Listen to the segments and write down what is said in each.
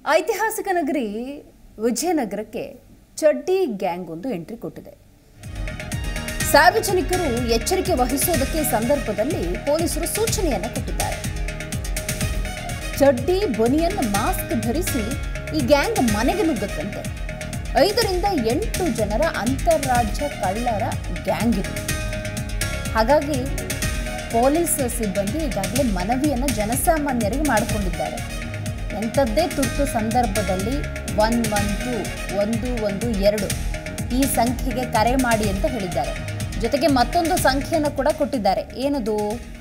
ಐತಿಹಾಸಿಕ ನಗರಿ ವಿಜಯನಗರಕ್ಕೆ ಚಡ್ಡಿ ಗ್ಯಾಂಗ್ ಒಂದು ಎಂಟ್ರಿ ಕೊಟ್ಟಿದೆ ಸಾರ್ವಜನಿಕರು ಎಚ್ಚರಿಕೆ ವಹಿಸುವುದಕ್ಕೆ ಸಂದರ್ಭದಲ್ಲಿ ಪೊಲೀಸರು ಸೂಚನೆಯನ್ನು ಕೊಟ್ಟಿದ್ದಾರೆ ಚಡ್ಡಿ ಬನಿಯನ್ ಮಾಸ್ಕ್ ಧರಿಸಿ ಈ ಗ್ಯಾಂಗ್ ಮನೆಗೆ ನುಗ್ಗುತ್ತಂತೆ ಐದರಿಂದ ಎಂಟು ಜನರ ಅಂತಾರಾಜ್ಯ ಕಳ್ಳರ ಗ್ಯಾಂಗ್ ಇದು ಹಾಗಾಗಿ ಪೊಲೀಸ್ ಸಿಬ್ಬಂದಿ ಈಗಾಗಲೇ ಮನವಿಯನ್ನು ಜನಸಾಮಾನ್ಯರಿಗೆ ಮಾಡಿಕೊಂಡಿದ್ದಾರೆ ಎಂಥದ್ದೇ ತುರ್ತು ಸಂದರ್ಭದಲ್ಲಿ ಒನ್ ಒನ್ ಟು ಒಂದು ಒಂದು ಎರಡು ಈ ಸಂಖ್ಯೆಗೆ ಕರೆ ಮಾಡಿ ಅಂತ ಹೇಳಿದ್ದಾರೆ ಜೊತೆಗೆ ಮತ್ತೊಂದು ಸಂಖ್ಯೆಯನ್ನು ಕೂಡ ಕೊಟ್ಟಿದ್ದಾರೆ ಏನದು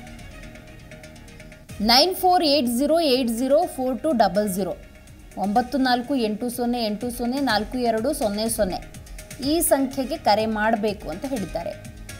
nine four eight zero eight zero four two double zero ಒಂಬತ್ತು ನಾಲ್ಕು ಎಂಟು ಸೊನ್ನೆ ಎಂಟು ಸೊನ್ನೆ ನಾಲ್ಕು ಎರಡು ಸೊನ್ನೆ ಸೊನ್ನೆ ಈ ಸಂಖ್ಯೆಗೆ ಕರೆ ಮಾಡಬೇಕು ಅಂತ ಹೇಳಿದ್ದಾರೆ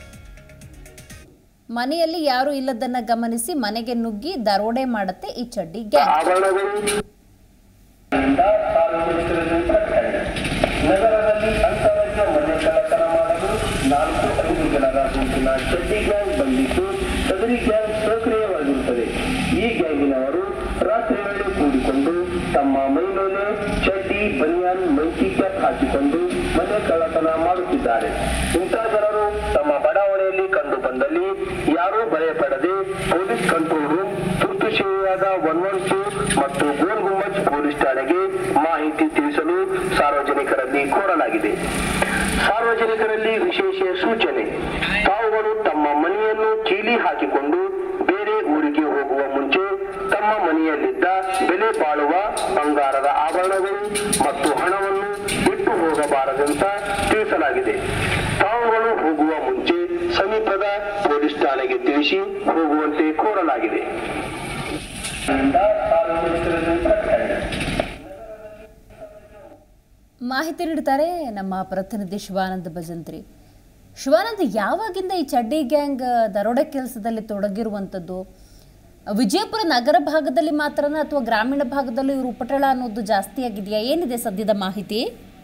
ಮನೆಯಲ್ಲಿ ಯಾರು ಇಲ್ಲದನ್ನ ಗಮನಿಸಿ ಮನೆಗೆ ನುಗ್ಗಿ ದರೋಡೆ ಮಾಡುತ್ತೆ ಈ ಚಡ್ಡಿ ಗ್ಯಾಂಗ್ ಆಭರಣಗಳು ಸಾರ್ವಜನಿಕರಲ್ಲಿ ಪ್ರಕಟಣೆ ನಗರದಲ್ಲಿ ಅಂತಾರಾಜ್ಯ ಮನೆ ಕಳ್ಳತನ ಮಾಡಲು ನಾಲ್ಕು ಐದು ಜನರ ಗುಂಪಿನ ಚಡ್ಡಿ ಗ್ಯಾಂಗ್ ಬಂದಿದ್ದು ಸದರಿ ಗ್ಯಾಂಗ್ ಸಕ್ರಿಯವಾಗಿರುತ್ತದೆ ಈ ಗ್ಯಾಂಗಿನವರು ರಾತ್ರಿ ವೇಳೆ ಕೂಡಿಕೊಂಡು ತಮ್ಮ ಮೈ ಮೇಲೆ ಚಡ್ಡಿ ಬನಿಯಾನ್ ಮೈಕಿ ಕ್ಯಾಪ್ ಹಾಕಿಕೊಂಡು ಮನೆ ಕಳ್ಳತನ ಮಾಡುತ್ತಿದ್ದಾರೆ ಇಂಥ ಜನರು ತಮ್ಮ ಬಡಾವಣೆಯಲ್ಲಿ ಕಂಡು ಬಂದಲ್ಲಿ ಯಾರೂ ಭಯಪಡದೆ ಪೊಲೀಸ್ ಕಂಟ್ರೋಲ್ ರೂಮ್ ತುರ್ತು ಸೇವೆಯಾದ ಒನ್ ಒನ್ ಟೂ ಮತ್ತು ಗೋಲ್ ಗುಮ್ಮಜ್ ಪೊಲೀಸ್ ಠಾಣೆಗೆ ಮಾಹಿತಿ ತಿಳಿಸಲು ಸಾರ್ವಜನಿಕರಲ್ಲಿ ಕೋರಲಾಗಿದೆ ಸಾರ್ವಜನಿಕರಲ್ಲಿ ವಿಶೇಷ ಸೂಚನೆ ತಾವುಗಳು ತಮ್ಮ ಮನೆಯನ್ನು ಕೀಲಿ ಹಾಕಿಕೊಂಡು ಬೇರೆ ಊರಿಗೆ ಹೋಗುವ ಮುಂಚೆ ತಮ್ಮ ಮನೆಯಲ್ಲಿದ್ದ ಬೆಲೆ ಬಾಳುವ ಬಂಗಾರದ ಆಭರಣಗಳು ಮತ್ತು ಹಣವನ್ನು ಬಿಟ್ಟು ಹೋಗಬಾರದಂತ ತಿಳಿಸಲಾಗಿದೆ ತಾವುಗಳು ಹೋಗುವ ಮುಂಚೆ ಸಮೀಪದ ಪೊಲೀಸ್ ಠಾಣೆಗೆ ತಿಳಿಸಿ ಹೋಗುವಂತೆ ಕೋರಲಾಗಿದೆ ಸಾರ್ವಜನಿಕರಲ್ಲಿ ಪ್ರಕಟಣೆ ಮಾಹಿತಿ ನೀಡ್ತಾರೆ ನಮ್ಮ ಪ್ರತಿನಿಧಿ ಶಿವಾನಂದ ಭಜಂತ್ರಿ ಶಿವಾನಂದ್ ಯಾವಾಗಿಂದ ಈ ಚಡ್ಡಿ ಗ್ಯಾಂಗ್ ದರೋಡೆ ಕೆಲಸದಲ್ಲಿ ತೊಡಗಿರುವಂಥದ್ದು ವಿಜಯಪುರ ನಗರ ಭಾಗದಲ್ಲಿ ಮಾತ್ರನಾ ಅಥವಾ ಗ್ರಾಮೀಣ ಭಾಗದಲ್ಲಿ ಇವರು ಉಪಟಳ ಅನ್ನೋದು ಜಾಸ್ತಿ ಆಗಿದೆಯಾ ಏನಿದೆ ಸದ್ಯದ ಮಾಹಿತಿ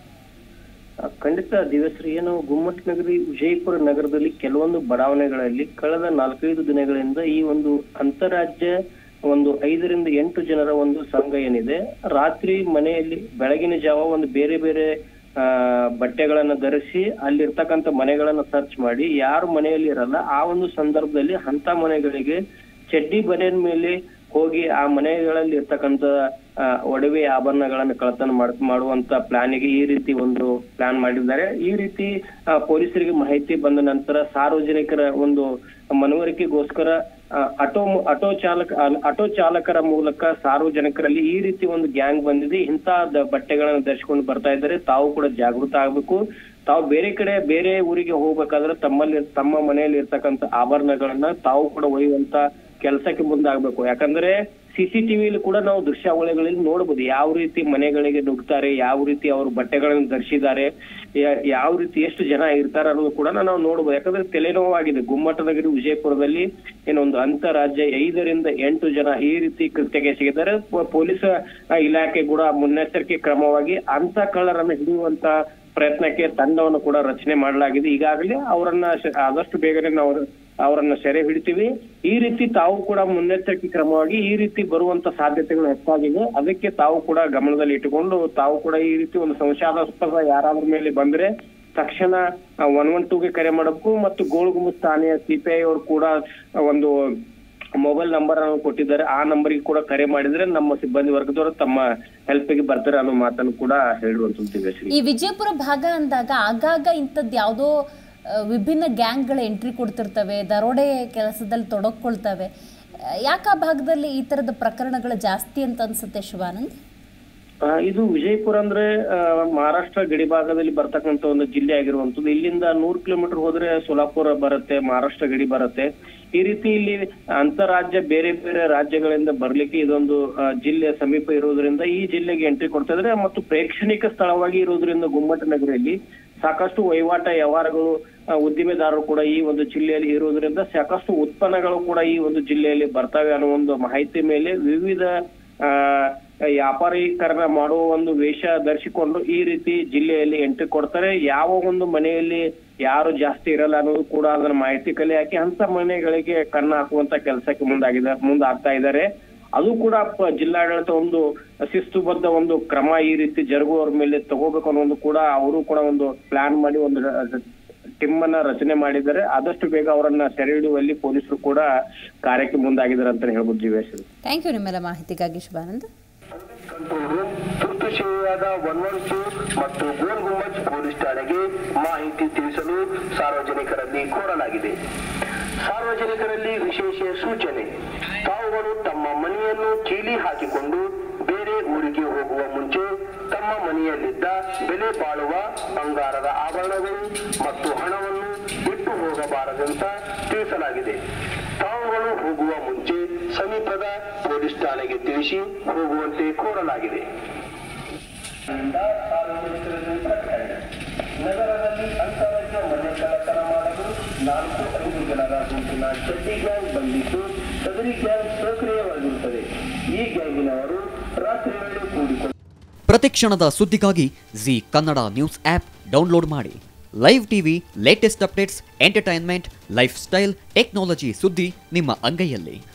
ಖಂಡಿತ ದಿವಸರಿ ಏನು ಗುಮ್ಮಟ್ ನಗರಿ ವಿಜಯಪುರ ನಗರದಲ್ಲಿ ಕೆಲವೊಂದು ಬಡಾವಣೆಗಳಲ್ಲಿ ಕಳೆದ ನಾಲ್ಕೈದು ದಿನಗಳಿಂದ ಈ ಒಂದು ಅಂತಾರಾಜ್ಯ ಒಂದು ಐದರಿಂದ ಎಂಟು ಜನರ ಒಂದು ಸಂಘ ಏನಿದೆ ರಾತ್ರಿ ಮನೆಯಲ್ಲಿ ಬೆಳಗಿನ ಜಾವ ಒಂದು ಬೇರೆ ಬೇರೆ ಆ ಬಟ್ಟೆಗಳನ್ನ ಧರಿಸಿ ಅಲ್ಲಿರ್ತಕ್ಕಂಥ ಮನೆಗಳನ್ನ ಸರ್ಚ್ ಮಾಡಿ ಯಾರು ಮನೆಯಲ್ಲಿ ಇರಲ್ಲ ಆ ಒಂದು ಸಂದರ್ಭದಲ್ಲಿ ಅಂತ ಮನೆಗಳಿಗೆ ಚಡ್ಡಿ ಬನಿಯನ್ ಮೇಲೆ ಹೋಗಿ ಆ ಮನೆಗಳಲ್ಲಿ ಇರ್ತಕ್ಕಂಥ ಆ, ಒಡವೆ ಆಭರಣಗಳನ್ನು ಕಳ್ಳತನ ಮಾಡ್ ಮಾಡುವಂತ ಪ್ಲಾನಿಗೆ ಈ ರೀತಿ ಒಂದು ಪ್ಲಾನ್ ಮಾಡಿದ್ದಾರೆ ಈ ರೀತಿ ಆ, ಪೊಲೀಸರಿಗೆ ಮಾಹಿತಿ ಬಂದ ನಂತರ ಸಾರ್ವಜನಿಕರ ಒಂದು ಮನವರಿಕೆಗೋಸ್ಕರ ಆ, ಆಟೋ ಆಟೋ ಚಾಲಕ ಆಟೋ ಚಾಲಕರ ಮೂಲಕ ಸಾರ್ವಜನಿಕರಲ್ಲಿ ಈ ರೀತಿ ಒಂದು ಗ್ಯಾಂಗ್ ಬಂದಿದೆ ಇಂಥ ದ- ಬಟ್ಟೆಗಳನ್ನು ಧರಿಸಿಕೊಂಡು ಬರ್ತಾ ಇದ್ದಾರೆ ತಾವು ಕೂಡ ಜಾಗೃತ ಆಗ್ಬೇಕು ತಾವು ಬೇರೆ ಕಡೆ ಬೇರೆ ಊರಿಗೆ ಹೋಗ್ಬೇಕಾದ್ರೆ ತಮ್ಮಲ್ಲಿ ತಮ್ಮ ಮನೆಯಲ್ಲಿ ಇರ್ತಕ್ಕಂಥ ಆಭರಣಗಳನ್ನ ತಾವು ಕೂಡ ಒಯ್ಯುವಂತ ಕೆಲಸಕ್ಕೆ ಮುಂದಾಗಬೇಕು ಯಾಕಂದ್ರೆ ಸಿಸಿಟಿವಿಲಿ ಕೂಡ ನಾವು ದೃಶ್ಯಾವಳಿಗಳಲ್ಲಿ ನೋಡಬಹುದು ಯಾವ ರೀತಿ ಮನೆಗಳಿಗೆ ನುಗ್ತಾರೆ ಯಾವ ರೀತಿ ಅವರು ಬಟ್ಟೆಗಳನ್ನು ಧರಿಸಿದ್ದಾರೆ ಯಾ- ಯಾವ ರೀತಿ ಎಷ್ಟು ಜನ ಇರ್ತಾರೆ ಅನ್ನೋದು ಕೂಡ ನಾವು ನೋಡಬಹುದು ಯಾಕಂದ್ರೆ ತಲೆನೋವಾಗಿದೆ ಗುಮ್ಮಟನಗರಿ ವಿಜಯಪುರದಲ್ಲಿ ಏನೊಂದು ಅಂತಾರಾಜ್ಯ ಐದರಿಂದ ಎಂಟು ಜನ ಈ ರೀತಿ ಕೃತ್ಯಕ್ಕೆ ಎಸಗಿದ್ದಾರೆ ಪೊ- ಪೊಲೀಸ್ ಆ, ಇಲಾಖೆ ಕೂಡ ಮುನ್ನೆಚ್ಚರಿಕೆ ಕ್ರಮವಾಗಿ ಅಂತ ಕಳ್ಳರನ್ನು ಹಿಡಿಯುವಂತ ಪ್ರಯತ್ನಕ್ಕೆ ತಂಡವನ್ನು ಕೂಡ ರಚನೆ ಮಾಡಲಾಗಿದೆ ಈಗಾಗಲೇ ಅವರನ್ನ ಶ- ಆದಷ್ಟು ಬೇಗನೆ ನಾವು ಅವರನ್ನ ಸೆರೆ ಹಿಡಿತೀವಿ ಈ ರೀತಿ ತಾವು ಕೂಡ ಮುನ್ನೆಚ್ಚರಿಕೆ ಕ್ರಮವಾಗಿ ಈ ರೀತಿ ಬರುವಂತ ಸಾಧ್ಯತೆಗಳು ಹೆಚ್ಚಾಗಿವೆ ಅದಕ್ಕೆ ತಾವು ಕೂಡ ಗಮನದಲ್ಲಿ ಇಟ್ಟುಕೊಂಡು ತಾವು ಕೂಡ ಈ ರೀತಿ ಒಂದು ಸಂಶಯಾಸ್ಪದ ಯಾರಾದ್ರ ಮೇಲೆ ಬಂದ್ರೆ ತಕ್ಷಣ ಒನ್ ಒನ್ ಟೂಗೆ ಕರೆ ಮಾಡಬೇಕು ಮತ್ತು ಗೋಳುಗುಂಬ ಠಾಣೆಯ ಸಿಪಿಐ ಅವರು ಕೂಡ ಒಂದು ಮೊಬೈಲ್ ನಂಬರ್ ಅನ್ನು ಕೊಟ್ಟಿದ್ದಾರೆ ಆ ನಂಬರ್ಗೆ ಕೂಡ ಕರೆ ಮಾಡಿದ್ರೆ ನಮ್ಮ ಸಿಬ್ಬಂದಿ ವರ್ಗದವರು ತಮ್ಮ ಹೆಲ್ಪ್ಗೆ ಬರ್ತಾರೆ ಅನ್ನೋ ಮಾತನ್ನು ಕೂಡ ಹೇಳುವಂತದ್ದು ದಿವ್ಯಶ್ರೀ ಈ ವಿಜಯಪುರ ಭಾಗ ಅಂದಾಗ ಆಗಾಗ ಇಂಥದ್ದು ಯಾವುದೋ ಆ, ವಿಭಿನ್ನ ಗ್ಯಾಂಗ್ಗಳ ಎಂಟ್ರಿ ಕೊಡ್ತಿರ್ತವೆ ದರೋಡೆ ಕೆಲಸದಲ್ಲಿ ತೊಡಗಿಕೊಳ್ತವೆ ಯಾಕೆ ಆ ಭಾಗದಲ್ಲಿ ಈ ಥರದ ಪ್ರಕರಣಗಳು ಜಾಸ್ತಿ ಅಂತ ಅನ್ಸುತ್ತೆ ಶಿವಾನಂದ್ ಆ, ಇದು ವಿಜಯಪುರ ಅಂದ್ರೆ ಆ, ಮಹಾರಾಷ್ಟ್ರ ಗಡಿ ಭಾಗದಲ್ಲಿ ಬರ್ತಕ್ಕಂತ ಒಂದು ಜಿಲ್ಲೆ ಆಗಿರುವಂತದ್ದು ಇಲ್ಲಿಂದ ನೂರ್ ಕಿಲೋಮೀಟರ್ ಹೋದ್ರೆ ಸೋಲಾಪುರ ಬರುತ್ತೆ ಮಹಾರಾಷ್ಟ್ರ ಗಡಿ ಬರುತ್ತೆ ಈ ರೀತಿ ಇಲ್ಲಿ ಅಂತಾರಾಜ್ಯ ಬೇರೆ ಬೇರೆ ರಾಜ್ಯಗಳಿಂದ ಬರ್ಲಿಕ್ಕೆ ಇದೊಂದು ಆ, ಜಿಲ್ಲೆ ಸಮೀಪ ಇರೋದ್ರಿಂದ ಈ ಜಿಲ್ಲೆಗೆ ಎಂಟ್ರಿ ಕೊಡ್ತಾ ಇದ್ರೆ ಮತ್ತು ಪ್ರೇಕ್ಷಣಿಕ ಸ್ಥಳವಾಗಿ ಇರೋದ್ರಿಂದ ಗುಮ್ಮಟ ನಗರಿಯಲ್ಲಿ ಸಾಕಷ್ಟು ವಹಿವಾಟ ವ್ಯವಹಾರಗಳು ಆ, ಉದ್ದಿಮೆದಾರರು ಕೂಡ ಈ ಒಂದು ಜಿಲ್ಲೆಯಲ್ಲಿ ಇರೋದ್ರಿಂದ ಸಾಕಷ್ಟು ಉತ್ಪನ್ನಗಳು ಕೂಡ ಈ ಒಂದು ಜಿಲ್ಲೆಯಲ್ಲಿ ಬರ್ತವೆ ಅನ್ನೋ ಒಂದು ಮಾಹಿತಿ ಮೇಲೆ ವಿವಿಧ ಆ ವ್ಯಾಪಾರೀಕರಣ ಮಾಡುವ ಒಂದು ವೇಷ ಧರಿಸಿಕೊಂಡು ಈ ರೀತಿ ಜಿಲ್ಲೆಯಲ್ಲಿ ಎಂಟ್ರಿ ಕೊಡ್ತಾರೆ ಯಾವ ಒಂದು ಮನೆಯಲ್ಲಿ ಯಾರು ಜಾಸ್ತಿ ಇರಲ್ಲ ಅನ್ನೋದು ಕೂಡ ಅದನ್ನ ಮಾಹಿತಿ ಕಲೆ ಹಾಕಿ ಅಂತ ಮನೆಗಳಿಗೆ ಕಣ್ಣು ಹಾಕುವಂತ ಕೆಲಸಕ್ಕೆ ಮುಂದಾಗಿದ್ದಾರೆ ಮುಂದಾಗ್ತಾ ಇದ್ದಾರೆ ಅದು ಕೂಡ ಪ- ಜಿಲ್ಲಾಡಳಿತ ಒಂದು ಶಿಸ್ತುಬದ್ಧ ಒಂದು ಕ್ರಮ ಈ ರೀತಿ ಜರುಗುವವರ ಮೇಲೆ ತಗೋಬೇಕು ಅನ್ನೋ ಒಂದು ಕೂಡ ಅವರು ಕೂಡ ಒಂದು ಪ್ಲಾನ್ ಮಾಡಿ ಒಂದು ಟಿಮ್ ಅನ್ನ ರಚನೆ ಮಾಡಿದ್ದಾರೆ ಆದಷ್ಟು ಬೇಗ ಅವರನ್ನ ಸೆರೆ ಹಿಡಿಯುವಲ್ಲಿ ಪೊಲೀಸರು ಕೂಡ ಕಾರ್ಯಕ್ಕೆ ಮುಂದಾಗಿದ್ದಾರೆ ಅಂತ ಹೇಳ್ಬೋದು ದಿವೇಶ್ ಥ್ಯಾಂಕ್ ಯು ನಿಮ್ಮೆಲ್ಲ ಮಾಹಿತಿಗಾಗಿ ಶುಭಾನಂದ್ ಕಂಟ್ರೋಲ್ ರೂಮ್ ತುರ್ತು ಸೇವೆಯಾದ ಒನ್ ಒನ್ ಟೂ ಮತ್ತು ಗೋಲ್ ಗುಮ್ಮಜ್ ಪೊಲೀಸ್ ಠಾಣೆಗೆ ಮಾಹಿತಿ ತಿಳಿಸಲು ಸಾರ್ವಜನಿಕರಲ್ಲಿ ಕೋರಲಾಗಿದೆ ಸಾರ್ವಜನಿಕರಲ್ಲಿ ವಿಶೇಷ ಸೂಚನೆ ತಾವುಗಳು ತಮ್ಮ ಮನೆಯನ್ನು ಕೀಲಿ ಹಾಕಿಕೊಂಡು ಬೇರೆ ಊರಿಗೆ ಹೋಗುವ ಮುಂಚೆ ತಮ್ಮ ಮನೆಯಲ್ಲಿದ್ದ ಬೆಲೆ ಬಾಳುವ ಬಂಗಾರದ ಆಭರಣಗಳು ಮತ್ತು ಹಣವನ್ನು ಬಿಟ್ಟು ಹೋಗಬಾರದಂತ ತಿಳಿಸಲಾಗಿದೆ ತಾವುಗಳು ಹೋಗುವ ಮುಂಚೆ ಸಮೀಪದ ಪೊಲೀಸ್ ಠಾಣೆಗೆ ತಿಳಿಸಿ ಹೋಗುವಂತೆ ಕೋರಲಾಗಿದೆ ಸಾರ್ವಜನಿಕರಲ್ಲಿ ಪ್ರಕಟಣೆ. ನಗರದಲ್ಲಿ ಅಂತಾರಾಜ್ಯ ಮನೆ ಕಳ್ಳತನ ಮಾಡಲು ನಾಲ್ಕು ಐದು ಜನರ ಗುಂಪಿನ ಚಡ್ಡಿ ಗ್ಯಾಂಗ್ ಬಂದಿದ್ದು ಸದರಿ ಗ್ಯಾಂಗ್ ಸಕ್ರಿಯವಾಗಿರುತ್ತದೆ ಈ ಗ್ಯಾಂಗಿನವರು ರಾತ್ರಿ ವೇಳೆ ಕೂಡಿಕೊಂಡು ಪ್ರತಿಕ್ಷಣದ ಸುದ್ದಿಗಾಗಿ Zee Kannada news app download ಮಾಡಿ live TV latest updates entertainment lifestyle technology ಸುದ್ದಿ ನಿಮ್ಮ ಅಂಗೈಯಲ್ಲಿ